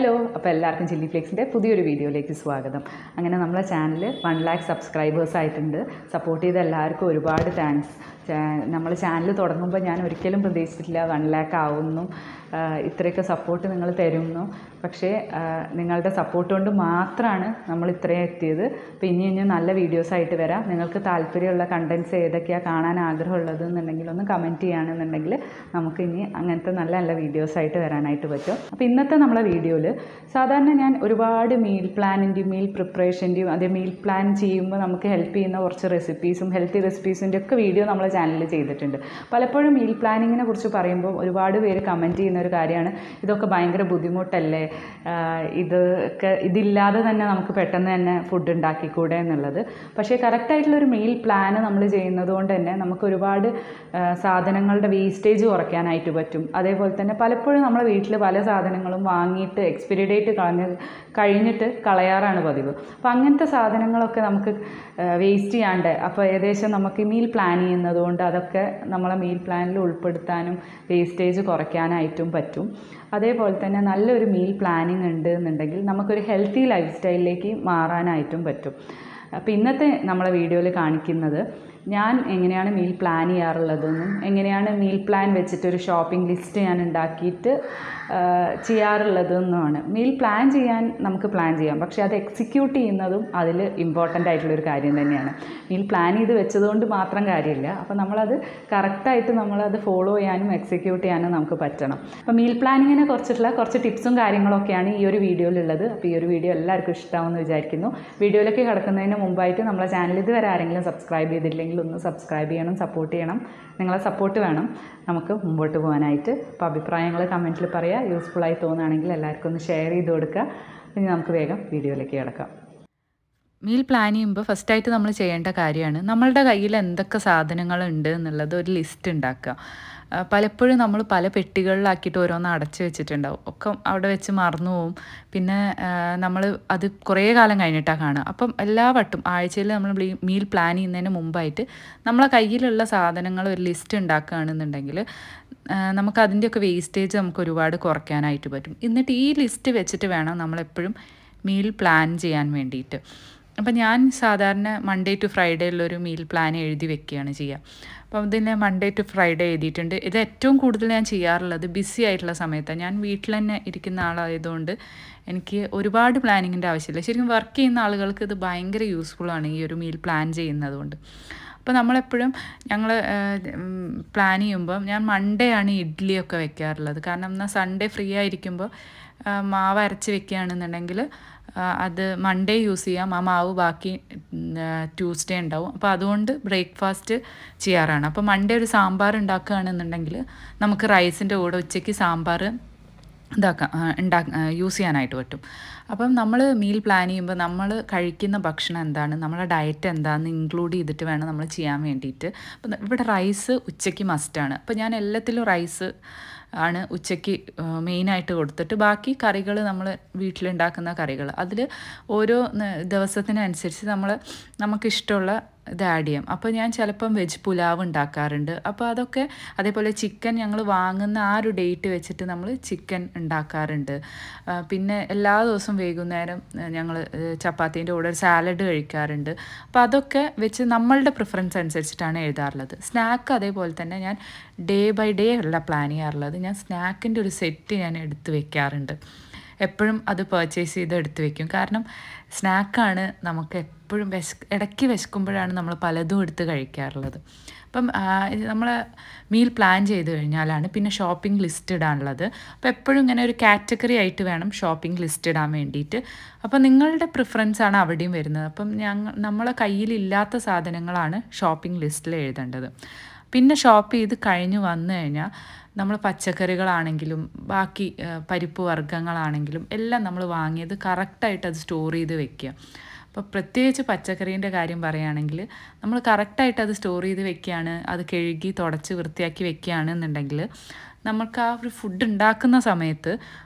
hello അപ്പോൾ എല്ലാവർക്കും chilli ഫ്ലേക്സിൻ്റെ പുതിയൊരു വീഡിയോയിലേക്ക് സ്വാഗതം അങ്ങനെ നമ്മളെ ചാനൽ വൺ ലാക്ക് സബ്സ്ക്രൈബേഴ്സ് ആയിട്ടുണ്ട് സപ്പോർട്ട് ചെയ്ത എല്ലാവർക്കും ഒരുപാട് താങ്ക്സ് നമ്മൾ ചാനൽ തുടങ്ങുമ്പോൾ ഞാൻ ഒരിക്കലും പ്രതീക്ഷിച്ചിട്ടില്ല വൺ ലാക്ക് ആവുന്നു ആഹ് ഇത്രയൊക്കെ സപ്പോർട്ട് നിങ്ങൾ തരുന്നു പക്ഷേ ആഹ് നിങ്ങളുടെ സപ്പോർട്ട് കൊണ്ട് മാത്രമാണ് നമ്മൾ ഇത്രയും എത്തിയത് അപ്പോൾ ഇനി ഇനി നല്ല വീഡിയോസ് ആയിട്ട് വരാം നിങ്ങൾക്ക് താല്പര്യമുള്ള കണ്ടൻറ്റ്സ് ഏതൊക്കെയാണ് കാണാൻ ആഗ്രഹമുള്ളത് എന്നുണ്ടെങ്കിൽ ഒന്ന് കമൻറ്റ് ചെയ്യുകയാണെന്നുണ്ടെങ്കിൽ നമുക്ക് ഇനി അങ്ങനത്തെ നല്ല നല്ല വീഡിയോസ് ആയിട്ട് വരാനായിട്ട് പറ്റും അപ്പോൾ ഇന്നത്തെ നമ്മളെ വീഡിയോയിൽ സാധാരണ ഞാൻ ഒരുപാട് മീൽ പ്ലാനിൻ്റെയും മീൽ പ്രിപ്പറേഷൻ്റെയും അതേ മീൽ പ്ലാൻ ചെയ്യുമ്പോൾ നമുക്ക് ഹെൽപ്പ് ചെയ്യുന്ന കുറച്ച് റെസിപ്പീസും ഹെൽത്തി റെസിപ്പീസിൻ്റെ ഒക്കെ വീഡിയോ നമ്മളെ ചാനലിൽ ചെയ്തിട്ടുണ്ട് പലപ്പോഴും മീൽ പ്ലാനിങ്ങിനെ കുറിച്ച് പറയുമ്പോൾ ഒരുപാട് പേര് കമൻറ്റ് ചെയ്യുന്ന ഒരു കാര്യമാണ് ഇതൊക്കെ ഭയങ്കര ബുദ്ധിമുട്ടല്ലേ ആഹ് ഇതൊക്കെ ഇതില്ലാതെ തന്നെ നമുക്ക് പെട്ടെന്ന് തന്നെ ഫുഡ് ഉണ്ടാക്കിക്കൂടെ എന്നുള്ളത് പക്ഷേ കറക്റ്റായിട്ടുള്ളൊരു മീൽ പ്ലാന് നമ്മൾ ചെയ്യുന്നത് കൊണ്ട് തന്നെ നമുക്ക് ഒരുപാട് ആഹ് സാധനങ്ങളുടെ വേസ്റ്റേജ് കുറയ്ക്കാനായിട്ട് പറ്റും അതേപോലെ തന്നെ പലപ്പോഴും നമ്മുടെ വീട്ടിൽ പല സാധനങ്ങളും വാങ്ങിയിട്ട് എക്സ്പയറി ഡേറ്റ് കളഞ്ഞ് കഴിഞ്ഞിട്ട് കളയാറാണ് പതിവ് അപ്പോൾ അങ്ങനത്തെ സാധനങ്ങളൊക്കെ നമുക്ക് വേസ്റ്റ് ചെയ്യാണ്ട് അപ്പോൾ ഏകദേശം നമുക്ക് മീൽ പ്ലാൻ ചെയ്യുന്നത് കൊണ്ട് അതൊക്കെ നമ്മളെ മീൽ പ്ലാനിൽ ഉൾപ്പെടുത്താനും വേസ്റ്റേജ് കുറയ്ക്കാനായിട്ടും പറ്റും അതേപോലെ തന്നെ നല്ലൊരു മീൽ പ്ലാനിങ് ഉണ്ട് എന്നുണ്ടെങ്കിൽ നമുക്കൊരു ഹെൽത്തി ലൈഫ് സ്റ്റൈലിലേക്ക് മാറാനായിട്ടും പറ്റും അപ്പോൾ ഇന്നത്തെ നമ്മളെ വീഡിയോയിൽ കാണിക്കുന്നത് ഞാൻ എങ്ങനെയാണ് മീൽ പ്ലാൻ ചെയ്യാറുള്ളതെന്നും എങ്ങനെയാണ് മീൽ പ്ലാൻ വെച്ചിട്ട് ഒരു ഷോപ്പിംഗ് ലിസ്റ്റ് ഞാൻ ഉണ്ടാക്കിയിട്ട് ചെയ്യാറുള്ളതെന്നുമാണ് മീൽ പ്ലാൻ ചെയ്യാൻ നമുക്ക് പ്ലാൻ ചെയ്യാം പക്ഷേ അത് എക്സിക്യൂട്ട് ചെയ്യുന്നതും അതിൽ ഇമ്പോർട്ടൻ്റ് ആയിട്ടുള്ളൊരു കാര്യം തന്നെയാണ് മീൽ പ്ലാൻ ചെയ്ത് വെച്ചതുകൊണ്ട് മാത്രം കാര്യമില്ല അപ്പോൾ നമ്മളത് കറക്റ്റായിട്ട് നമ്മളത് ഫോളോ ചെയ്യാനും എക്സിക്യൂട്ട് ചെയ്യാനും നമുക്ക് പറ്റണം അപ്പോൾ മീൽ പ്ലാനിങ്ങിനെ കുറിച്ചിട്ടുള്ള കുറച്ച് ടിപ്സും കാര്യങ്ങളൊക്കെയാണ് ഈ ഒരു വീഡിയോയിലുള്ളത് അപ്പോൾ ഈ ഒരു വീഡിയോ എല്ലാവർക്കും ഇഷ്ടമാവുമെന്ന് വിചാരിക്കുന്നു വീഡിയോയിലേക്ക് കിടക്കുന്നതിന് മുമ്പായിട്ട് നമ്മളെ ചാനൽ ഇതുവരെ ആരെങ്കിലും സബ്സ്ക്രൈബ് ചെയ്തില്ലെങ്കിൽ ഒന്ന് സബ്സ്ക്രൈബ് ചെയ്യണം സപ്പോർട്ട് ചെയ്യണം നിങ്ങളെ സപ്പോർട്ട് വേണം നമുക്ക് മുമ്പോട്ട് പോകാനായിട്ട് അപ്പോൾ അഭിപ്രായങ്ങൾ കമൻറ്റിൽ പറയുക യൂസ്ഫുള്ളായി തോന്നുകയാണെങ്കിൽ എല്ലാവർക്കും ഒന്ന് ഷെയർ ചെയ്ത് കൊടുക്കുക ഇനി നമുക്ക് വേഗം വീഡിയോയിലേക്ക് കിടക്കാം മീൽ പ്ലാൻ ചെയ്യുമ്പോൾ ഫസ്റ്റായിട്ട് നമ്മൾ ചെയ്യേണ്ട കാര്യമാണ് നമ്മളുടെ കയ്യിൽ എന്തൊക്കെ സാധനങ്ങളുണ്ട് എന്നുള്ളത് ഒരു ലിസ്റ്റ് ഉണ്ടാക്കുക ആ, പലപ്പോഴും നമ്മൾ പല പെട്ടികളിലാക്കിയിട്ട് ഓരോന്ന് അടച്ച് വെച്ചിട്ടുണ്ടാവും ഒക്കെ അവിടെ വെച്ച് മറന്നു പോവും പിന്നെ നമ്മൾ അത് കുറേ കാലം കഴിഞ്ഞിട്ടാണ് കാണുക അപ്പം എല്ലാ വട്ടും ആഴ്ചയിൽ നമ്മൾ മീൽ പ്ലാൻ ചെയ്യുന്നതിന് മുമ്പായിട്ട് നമ്മളെ കയ്യിലുള്ള സാധനങ്ങൾ ഒരു ലിസ്റ്റ് ഉണ്ടാക്കുകയാണെന്നുണ്ടെങ്കിൽ ആ, നമുക്ക് അതിൻ്റെയൊക്കെ വേസ്റ്റേജ് നമുക്ക് ഒരുപാട് കുറയ്ക്കാനായിട്ട് പറ്റും എന്നിട്ട് ഈ ലിസ്റ്റ് വെച്ചിട്ട് വേണം നമ്മളെപ്പോഴും മീൽ പ്ലാൻ ചെയ്യാൻ വേണ്ടിയിട്ട് അപ്പം ഞാൻ സാധാരണ മൺഡേ ടു ഫ്രൈഡേ ഉള്ളൊരു മീൽ പ്ലാൻ എഴുതി വെക്കുകയാണ് ചെയ്യുക അപ്പം ഇതിന് മൺഡേ ടു ഫ്രൈഡേ എഴുതിയിട്ടുണ്ട് ഇത് ഏറ്റവും കൂടുതൽ ഞാൻ ചെയ്യാറുള്ളത് ബിസി ആയിട്ടുള്ള സമയത്താണ് ഞാൻ വീട്ടിൽ തന്നെ ഇരിക്കുന്ന ആളായതുകൊണ്ട് എനിക്ക് ഒരുപാട് പ്ലാനിങ്ങിൻ്റെ ആവശ്യമില്ല ശരിക്കും വർക്ക് ചെയ്യുന്ന ആളുകൾക്ക് ഇത് ഭയങ്കര യൂസ്ഫുള്ളാണ് ഈ ഒരു മീൽ പ്ലാൻ ചെയ്യുന്നത് അപ്പോൾ നമ്മളെപ്പോഴും ഞങ്ങൾ പ്ലാൻ ചെയ്യുമ്പോൾ ഞാൻ മൺഡേ ആണ് ഇഡ്ഡലിയൊക്കെ വെക്കാറുള്ളത് കാരണം എന്നാൽ സൺഡേ ഫ്രീ ആയിരിക്കുമ്പോൾ ആ, മാവ് അരച്ച് വെക്കുകയാണെന്നുണ്ടെങ്കിൽ ആ, അത് മൺഡേ യൂസ് ചെയ്യാം ആ മാവ് ബാക്കി ട്യൂസ്ഡേ ഉണ്ടാവും അപ്പോൾ അതുകൊണ്ട് ബ്രേക്ക്ഫാസ്റ്റ് ചെയ്യാറാണ് അപ്പോൾ മൺഡേ ഒരു സാമ്പാർ ഉണ്ടാക്കുകയാണെന്നുണ്ടെങ്കിൽ നമുക്ക് റൈസിൻ്റെ കൂടെ ഉച്ചയ്ക്ക് സാമ്പാർ ഇതാക്കാം ഉണ്ടാ യൂസ് ചെയ്യാനായിട്ട് പറ്റും അപ്പം നമ്മൾ മീൽ പ്ലാൻ ചെയ്യുമ്പോൾ നമ്മൾ കഴിക്കുന്ന ഭക്ഷണം എന്താണ് നമ്മുടെ ഡയറ്റ് എന്താണെന്ന് ഇൻക്ലൂഡ് ചെയ്തിട്ട് വേണം നമ്മൾ ചെയ്യാൻ വേണ്ടിയിട്ട് അപ്പം ഇവിടെ റൈസ് ഉച്ചയ്ക്ക് മസ്റ്റാണ് അപ്പോൾ ഞാൻ എല്ലാത്തിലും റൈസ് ആണ് ഉച്ചയ്ക്ക് മെയിനായിട്ട് കൊടുത്തിട്ട് ബാക്കി കറികൾ നമ്മൾ വീട്ടിലുണ്ടാക്കുന്ന കറികൾ അതിൽ ഓരോ ന- ദിവസത്തിനനുസരിച്ച് നമ്മൾ നമുക്കിഷ്ടമുള്ള ഇത് ആഡ് ചെയ്യാം അപ്പോൾ ഞാൻ ചിലപ്പം വെജ് പുലാവ് ഉണ്ടാക്കാറുണ്ട് അപ്പോൾ അതൊക്കെ അതേപോലെ ചിക്കൻ ഞങ്ങൾ വാങ്ങുന്ന ആ ഒരു ഡേറ്റ് വെച്ചിട്ട് നമ്മൾ ചിക്കൻ ഉണ്ടാക്കാറുണ്ട് ആ, പിന്നെ എല്ലാ ദിവസവും വൈകുന്നേരം ഞങ്ങൾ ചപ്പാത്തീൻ്റെ കൂടെ ഒരു സാലഡ് കഴിക്കാറുണ്ട് അപ്പോൾ അതൊക്കെ വെച്ച് നമ്മളുടെ പ്രിഫറൻസ് അനുസരിച്ചിട്ടാണ് എഴുതാറുള്ളത് സ്നാക്ക് അതേപോലെ തന്നെ ഞാൻ ഡേ ബൈ ഡേ അല്ല പ്ലാൻ ചെയ്യാറുള്ളത് ഞാൻ സ്നാക്കിൻ്റെ ഒരു സെറ്റ് ഞാൻ എടുത്ത് വെക്കാറുണ്ട് എപ്പോഴും അത് പർച്ചേസ് ചെയ്ത് എടുത്ത് വെക്കും കാരണം സ്നാക്കാണ് നമുക്ക് എപ്പോഴും വിശ ഇടയ്ക്ക് വിശക്കുമ്പോഴാണ് നമ്മൾ പലതും എടുത്ത് കഴിക്കാറുള്ളത് അപ്പം നമ്മൾ മീൽ പ്ലാൻ ചെയ്ത് കഴിഞ്ഞാലാണ് പിന്നെ ഷോപ്പിംഗ് ലിസ്റ്റ് ഇടാനുള്ളത് അപ്പോൾ എപ്പോഴും ഇങ്ങനെ ഒരു കാറ്റഗറി ആയിട്ട് വേണം ഷോപ്പിംഗ് ലിസ്റ്റ് ഇടാൻ വേണ്ടിയിട്ട് അപ്പോൾ നിങ്ങളുടെ പ്രിഫറൻസ് ആണ് അവിടെയും വരുന്നത് അപ്പം ഞങ്ങൾ നമ്മളെ കയ്യിലില്ലാത്ത സാധനങ്ങളാണ് ഷോപ്പിംഗ് ലിസ്റ്റിൽ എഴുതേണ്ടത് പിന്നെ ഷോപ്പ് ചെയ്ത് കഴിഞ്ഞ് വന്നു കഴിഞ്ഞാൽ നമ്മൾ പച്ചക്കറികളാണെങ്കിലും ബാക്കി ആ, പരിപ്പ് വർഗ്ഗങ്ങളാണെങ്കിലും എല്ലാം നമ്മൾ വാങ്ങിയത് കറക്റ്റായിട്ട് അത് സ്റ്റോർ ചെയ്ത് വെക്കുക അപ്പോൾ പ്രത്യേകിച്ച് പച്ചക്കറീൻ്റെ കാര്യം പറയുകയാണെങ്കിൽ നമ്മൾ കറക്റ്റായിട്ട് അത് സ്റ്റോർ ചെയ്ത് വെക്കുകയാണ് അത് കഴുകി തുടച്ച് വൃത്തിയാക്കി വെക്കുകയാണെന്നുണ്ടെങ്കിൽ നമുക്ക് ആ ഒരു ഫുഡ് ഉണ്ടാക്കുന്ന സമയത്ത്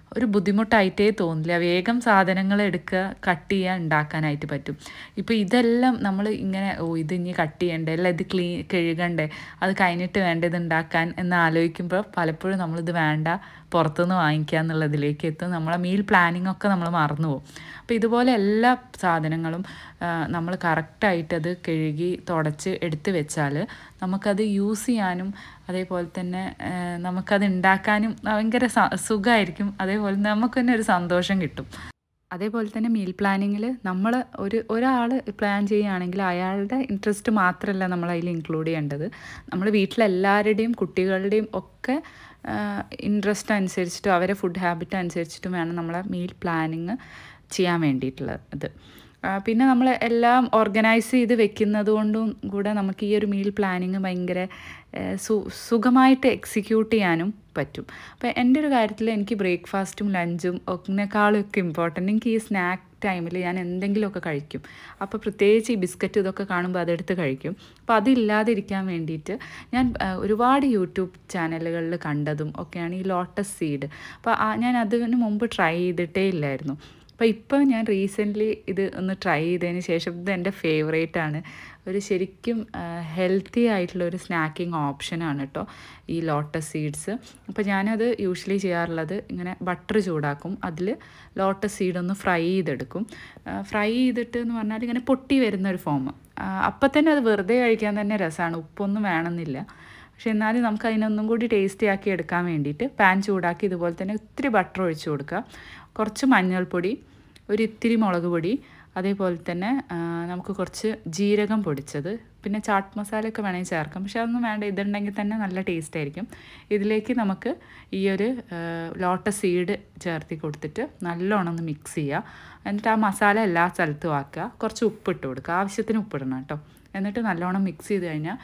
ഒരു ബുദ്ധിമുട്ടായിട്ടേ തോന്നില്ല വേഗം സാധനങ്ങൾ എടുക്കുക കട്ട് ചെയ്യുക ഉണ്ടാക്കാനായിട്ട് പറ്റും ഇപ്പോൾ ഇതെല്ലാം നമ്മൾ ഇങ്ങനെ ഓ ഇത് ഇനി കട്ട് ചെയ്യണ്ടേ അല്ല ഇത് ക്ലീൻ കഴുകണ്ടേ അത് കഴിഞ്ഞിട്ട് വേണ്ട ഇത് ഉണ്ടാക്കാൻ എന്ന് ആലോചിക്കുമ്പോൾ പലപ്പോഴും നമ്മളിത് വേണ്ട പുറത്തുനിന്ന് വാങ്ങിക്കുക എന്നുള്ളതിലേക്ക് എത്തും നമ്മളെ മീൽ പ്ലാനിങ് ഒക്കെ നമ്മൾ മറന്നു പോകും അപ്പോൾ ഇതുപോലെ എല്ലാ സാധനങ്ങളും നമ്മൾ കറക്റ്റായിട്ട് അത് കഴുകി തുടച്ച് എടുത്ത് വെച്ചാൽ നമുക്കത് യൂസ് ചെയ്യാനും അതേപോലെ തന്നെ ആ, നമുക്കത് ഉണ്ടാക്കാനും ഭയങ്കര സ- സുഖമായിരിക്കും അതേപോലെ നമുക്ക് തന്നെ ഒരു സന്തോഷം കിട്ടും അതേപോലെ തന്നെ മീൽ പ്ലാനിങ്ങിൽ നമ്മൾ ഒരു ഒരാൾ പ്ലാൻ ചെയ്യുകയാണെങ്കിൽ അയാളുടെ ഇൻട്രസ്റ്റ് മാത്രമല്ല നമ്മൾ അതിൽ ഇൻക്ലൂഡ് ചെയ്യേണ്ടത് നമ്മൾ വീട്ടിലെല്ലാവരുടെയും കുട്ടികളുടെയും ഒക്കെ ഇൻട്രസ്റ്റ് അനുസരിച്ചിട്ടും അവരെ ഫുഡ് ഹാബിറ്റ് അനുസരിച്ചിട്ടും വേണം നമ്മളെ മീൽ പ്ലാനിങ് ചെയ്യാൻ വേണ്ടിയിട്ടുള്ളത് ഇത് ആ, പിന്നെ നമ്മൾ എല്ലാം ഓർഗനൈസ് ചെയ്ത് വെക്കുന്നത് കൊണ്ടും കൂടെ നമുക്ക് ഈ ഒരു മീൽ പ്ലാനിങ് ഭയങ്കര ഏ, സു സുഖമായിട്ട് എക്സിക്യൂട്ട് ചെയ്യാനും പറ്റും അപ്പോൾ എൻ്റെ ഒരു കാര്യത്തിൽ എനിക്ക് ബ്രേക്ക്ഫാസ്റ്റും ലഞ്ചും ഒന്നിനേക്കാളും ഒക്കെ ഇമ്പോർട്ടൻ്റ് എനിക്ക് ഈ സ്നാക്ക് ടൈമിൽ ഞാൻ എന്തെങ്കിലുമൊക്കെ കഴിക്കും അപ്പോൾ പ്രത്യേകിച്ച് ഈ ബിസ്ക്കറ്റ് ഇതൊക്കെ കാണുമ്പോൾ അതെടുത്ത് കഴിക്കും അപ്പോൾ അതില്ലാതിരിക്കാൻ വേണ്ടിയിട്ട് ഞാൻ ആ, ഒരുപാട് യൂട്യൂബ് ചാനലുകളിൽ കണ്ടതും ഒക്കെയാണ് ഈ ലോട്ടസ് സീഡ് അപ്പോൾ ആ- ഞാൻ അതിന് മുമ്പ് ട്രൈ ചെയ്തിട്ടേ ഇല്ലായിരുന്നു അപ്പോൾ ഇപ്പോൾ ഞാൻ റീസെൻ്റ്ലി ഇത് ഒന്ന് ട്രൈ ചെയ്തതിന് ശേഷം ഇത് എൻ്റെ ഫേവറേറ്റ് ആണ് ഒരു ശരിക്കും ഹെൽത്തി ആയിട്ടുള്ള ഒരു സ്നാക്കിംഗ് ഓപ്ഷനാണ് കേട്ടോ ഈ ലോട്ടസ് സീഡ്സ് അപ്പോൾ ഞാനത് യൂഷ്വലി ചെയ്യാറുള്ളത് ഇങ്ങനെ ബട്ടർ ചൂടാക്കും അതിൽ ലോട്ടസ് സീഡ് ഒന്ന് ഫ്രൈ ചെയ്തെടുക്കും ഫ്രൈ ചെയ്തിട്ട് എന്ന് പറഞ്ഞാൽ ഇങ്ങനെ പൊട്ടി വരുന്ന ഒരു ഫോം അപ്പം തന്നെ അത് വെറുതെ കഴിക്കാൻ തന്നെ രസമാണ് ഉപ്പൊന്നും വേണമെന്നില്ല പക്ഷെ എന്നാലും നമുക്ക് അതിനൊന്നും കൂടി ടേസ്റ്റി ആക്കി എടുക്കാൻ വേണ്ടിയിട്ട് പാൻ ചൂടാക്കി ഇതുപോലെ തന്നെ ഇത്തിരി ബട്ടർ ഒഴിച്ച് കൊടുക്കുക കുറച്ച് മഞ്ഞൾപ്പൊടി ഒരു ഇത്തിരി മുളക് പൊടി അതേപോലെ തന്നെ ആ, നമുക്ക് കുറച്ച് ജീരകം പൊടിച്ചത് പിന്നെ ചാട്ട് മസാലയൊക്കെ വേണമെങ്കിൽ ചേർക്കാം പക്ഷെ അതൊന്നും വേണ്ട ഇതുണ്ടെങ്കിൽ തന്നെ നല്ല ടേസ്റ്റ് ആയിരിക്കും ഇതിലേക്ക് നമുക്ക് ഈ ഒരു ലോട്ടസ് സീഡ് ചേർത്തി കൊടുത്തിട്ട് നല്ലോണം ഒന്ന് മിക്സ് ചെയ്യുക എന്നിട്ട് ആ മസാല എല്ലാ സ്ഥലത്തും ആക്കുക കുറച്ച് ഉപ്പിട്ട് കൊടുക്കുക ആവശ്യത്തിന് ഉപ്പിടണം കേട്ടോ എന്നിട്ട് നല്ലോണം മിക്സ് ചെയ്ത് കഴിഞ്ഞാൽ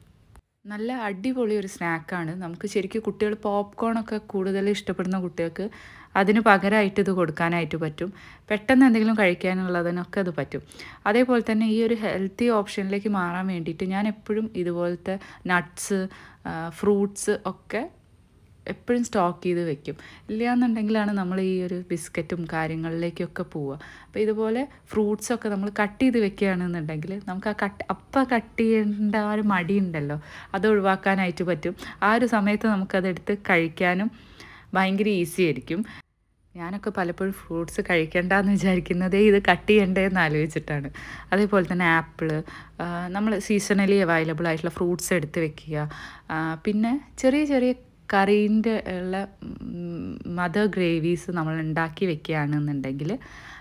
നല്ല അടിപൊളി ഒരു സ്നാക്കാണ് നമുക്ക് ശരിക്കും കുട്ടികൾ പോപ്കോണൊക്കെ കൂടുതൽ ഇഷ്ടപ്പെടുന്ന കുട്ടികൾക്ക് അതിന് പകരമായിട്ട് ഇത് കൊടുക്കാനായിട്ട് പറ്റും പെട്ടെന്ന് എന്തെങ്കിലും കഴിക്കാനുള്ളതിനൊക്കെ അത് പറ്റും അതേപോലെ തന്നെ ഈ ഒരു ഹെൽത്തി ഓപ്ഷനിലേക്ക് മാറാൻ വേണ്ടിയിട്ട് ഞാൻ എപ്പോഴും ഇതുപോലത്തെ നട്ട്സ് ഫ്രൂട്ട്സ് ഒക്കെ എപ്പോഴും സ്റ്റോക്ക് ചെയ്ത് വെക്കും ഇല്ലയെന്നുണ്ടെങ്കിലാണ് നമ്മൾ ഈ ഒരു ബിസ്ക്കറ്റും കാര്യങ്ങളിലേക്കൊക്കെ പോവുക അപ്പോൾ ഇതുപോലെ ഫ്രൂട്ട്സൊക്കെ നമ്മൾ കട്ട് ചെയ്ത് വെക്കുകയാണെന്നുണ്ടെങ്കിൽ നമുക്ക് ആ കട്ട് അപ്പം കട്ട് ചെയ്യേണ്ട ആ ഒരു മടി ഉണ്ടല്ലോ അത് ഒഴിവാക്കാനായിട്ട് പറ്റും ആ ഒരു സമയത്ത് നമുക്കതെടുത്ത് കഴിക്കാനും ഭയങ്കര ഈസി ആയിരിക്കും ഞാനൊക്കെ പലപ്പോഴും ഫ്രൂട്ട്സ് കഴിക്കണ്ടെന്ന് വിചാരിക്കുന്നതേ ഇത് കട്ട് ചെയ്യണ്ടേന്ന് ആലോചിച്ചിട്ടാണ് അതേപോലെ തന്നെ ആപ്പിള് നമ്മൾ സീസണലി അവൈലബിൾ ആയിട്ടുള്ള ഫ്രൂട്ട്സ് എടുത്ത് വെക്കുക ആ, പിന്നെ ചെറിയ ചെറിയ കറീൻ്റെ ഉള്ള മദർ ഗ്രേവീസ് നമ്മൾ ഉണ്ടാക്കി വെക്കുകയാണെന്നുണ്ടെങ്കിൽ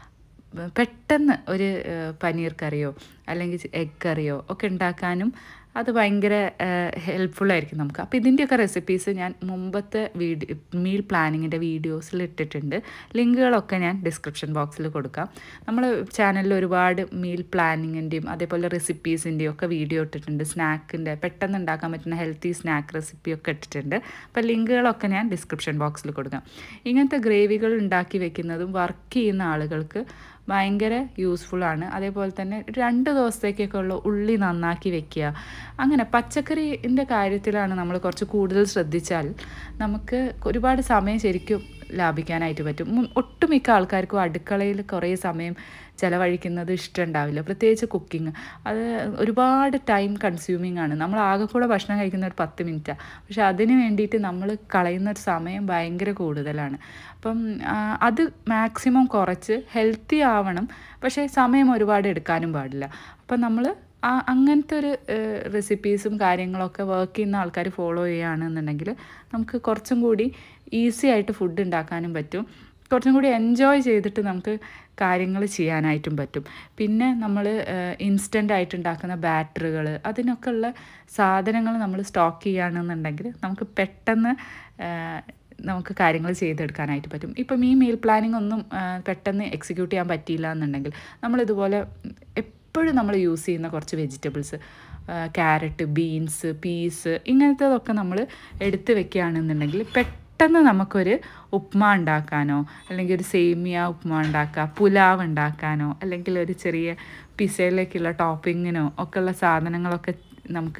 പെട്ടെന്ന് ഒരു ഏഹ്, പനീർ കറിയോ അല്ലെങ്കിൽ എഗ് കറിയോ ഒക്കെ ഉണ്ടാക്കാനും അത് ഭയങ്കര ഹെൽപ്ഫുള്ളായിരിക്കും നമുക്ക് അപ്പോൾ ഇതിൻ്റെയൊക്കെ റെസിപ്പീസ് ഞാൻ മുമ്പത്തെ വീഡിയോ മീൽ പ്ലാനിങ്ങിൻ്റെ വീഡിയോസിൽ ഇട്ടിട്ടുണ്ട് ലിങ്കുകളൊക്കെ ഞാൻ ഡിസ്ക്രിപ്ഷൻ ബോക്സിൽ കൊടുക്കാം നമ്മൾ ചാനലിൽ ഒരുപാട് മീൽ പ്ലാനിങ്ങിൻ്റെയും അതേപോലെ റെസിപ്പീസിൻ്റെയും ഒക്കെ വീഡിയോ ഇട്ടിട്ടുണ്ട് സ്നാക്കിൻ്റെ പെട്ടെന്ന് ഉണ്ടാക്കാൻ പറ്റുന്ന ഹെൽത്തി സ്നാക്ക് റെസിപ്പിയൊക്കെ ഇട്ടിട്ടുണ്ട് അപ്പോൾ ലിങ്കുകളൊക്കെ ഞാൻ ഡിസ്ക്രിപ്ഷൻ ബോക്സിൽ കൊടുക്കാം ഇങ്ങനത്തെ ഗ്രേവികൾ ഉണ്ടാക്കി വെക്കുന്നതും വർക്ക് ചെയ്യുന്ന ആളുകൾക്ക് ഭയങ്കര യൂസ്ഫുൾ ആണ് അതേപോലെ തന്നെ രണ്ട് ദിവസത്തേക്കൊക്കെ ഉള്ള ഉള്ളി നന്നാക്കി വെക്കുക അങ്ങനെ പച്ചക്കറിൻ്റെ കാര്യത്തിലാണ് നമ്മൾ കുറച്ച് കൂടുതൽ ശ്രദ്ധിച്ചാൽ നമുക്ക് ഒരുപാട് സമയം ശരിക്കും ലാഭിക്കാനായിട്ട് പറ്റും മുൻ- ഒട്ടുമിക്ക ആൾക്കാർക്കും അടുക്കളയിൽ കുറേ സമയം ചിലവഴിക്കുന്നത് ഇഷ്ടമുണ്ടാവില്ല പ്രത്യേകിച്ച് കുക്കിംഗ് അത് ഒരുപാട് ടൈം കൺസ്യൂമിങ് ആണ് നമ്മൾ ആകെ കൂടെ ഭക്ഷണം കഴിക്കുന്ന ഒരു പത്ത് മിനിറ്റാണ് പക്ഷെ അതിന് വേണ്ടിയിട്ട് നമ്മൾ കളയുന്ന ഒരു സമയം ഭയങ്കര കൂടുതലാണ് അപ്പം ആ, അത് മാക്സിമം കുറച്ച് ഹെൽത്തി ആവണം പക്ഷേ സമയം ഒരുപാട് എടുക്കാനും പാടില്ല അപ്പം നമ്മൾ ആ അങ്ങനത്തെ ഒരു റെസിപ്പീസും കാര്യങ്ങളൊക്കെ വർക്ക് ചെയ്യുന്ന ആൾക്കാർ ഫോളോ ചെയ്യുകയാണെന്നുണ്ടെങ്കിൽ നമുക്ക് കുറച്ചും കൂടി ഈസി ആയിട്ട് ഫുഡ് ഉണ്ടാക്കാനും പറ്റും കുറച്ചും കൂടി എൻജോയ് ചെയ്തിട്ട് നമുക്ക് കാര്യങ്ങൾ ചെയ്യാനായിട്ടും പറ്റും പിന്നെ നമ്മൾ ഇൻസ്റ്റൻ്റ് ആയിട്ട് ഉണ്ടാക്കുന്ന ബാറ്ററുകൾ അതിനൊക്കെ ഉള്ള സാധനങ്ങൾ നമ്മൾ സ്റ്റോക്ക് ചെയ്യുകയാണെന്നുണ്ടെങ്കിൽ നമുക്ക് പെട്ടെന്ന് ആ, നമുക്ക് കാര്യങ്ങൾ ചെയ്തെടുക്കാനായിട്ട് പറ്റും ഇപ്പം ഈ മീൽ പ്ലാനിങ് ഒന്നും ആ, പെട്ടെന്ന് എക്സിക്യൂട്ട് ചെയ്യാൻ പറ്റിയില്ല എന്നുണ്ടെങ്കിൽ നമ്മളിതുപോലെ എപ്പോഴും നമ്മൾ യൂസ് ചെയ്യുന്ന കുറച്ച് വെജിറ്റബിൾസ് ക്യാരറ്റ് ബീൻസ് പീസ് ഇങ്ങനത്തതൊക്കെ നമ്മൾ എടുത്ത് വെക്കുകയാണെന്നുണ്ടെങ്കിൽ പെട്ടെന്ന് നമുക്കൊരു ഉപ്മ ഉണ്ടാക്കാനോ അല്ലെങ്കിൽ ഒരു സേമിയ ഉപ്മ ഉണ്ടാക്കുക പുലാവ് ഉണ്ടാക്കാനോ അല്ലെങ്കിൽ ഒരു ചെറിയ പിസയിലേക്കുള്ള ടോപ്പിങ്ങിനോ ഒക്കെ ഉള്ള സാധനങ്ങളൊക്കെ നമുക്ക്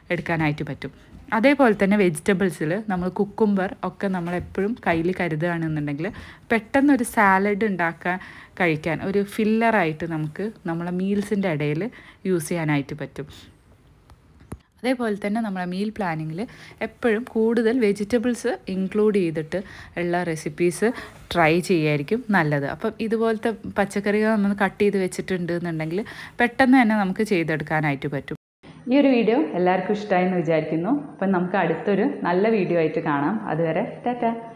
എടുക്കാനായിട്ട് പറ്റും അതേപോലെ തന്നെ വെജിറ്റബിൾസിൽ നമ്മൾ കുക്കുംബർ ഒക്കെ നമ്മൾ എപ്പോഴും കയ്യിൽ കരുതുകയാണെന്നുണ്ടെങ്കിൽ പെട്ടെന്നൊരു സാലഡ് ഉണ്ടാക്കാൻ കഴിക്കാൻ ഒരു ഫില്ലറായിട്ട് നമുക്ക് നമ്മളെ മീൽസിൻ്റെ ഇടയിൽ യൂസ് ചെയ്യാനായിട്ട് പറ്റും അതേപോലെ തന്നെ നമ്മളെ മീൽ പ്ലാനിങ്ങിൽ എപ്പോഴും കൂടുതൽ വെജിറ്റബിൾസ് ഇൻക്ലൂഡ് ചെയ്തിട്ട് ഉള്ള റെസിപ്പീസ് ട്രൈ ചെയ്യായിരിക്കും നല്ലത് അപ്പം ഇതുപോലത്തെ പച്ചക്കറികൾ നമ്മൾ കട്ട് ചെയ്ത് വെച്ചിട്ടുണ്ട് എന്നുണ്ടെങ്കിൽ പെട്ടെന്ന് തന്നെ നമുക്ക് ചെയ്തെടുക്കാനായിട്ട് പറ്റും ഈ ഒരു വീഡിയോ എല്ലാവർക്കും ഇഷ്ടമായി എന്ന് വിചാരിക്കുന്നു അപ്പം നമുക്ക് അടുത്തൊരു നല്ല വീഡിയോ ആയിട്ട് കാണാം അതുവരെ ടാറ്റ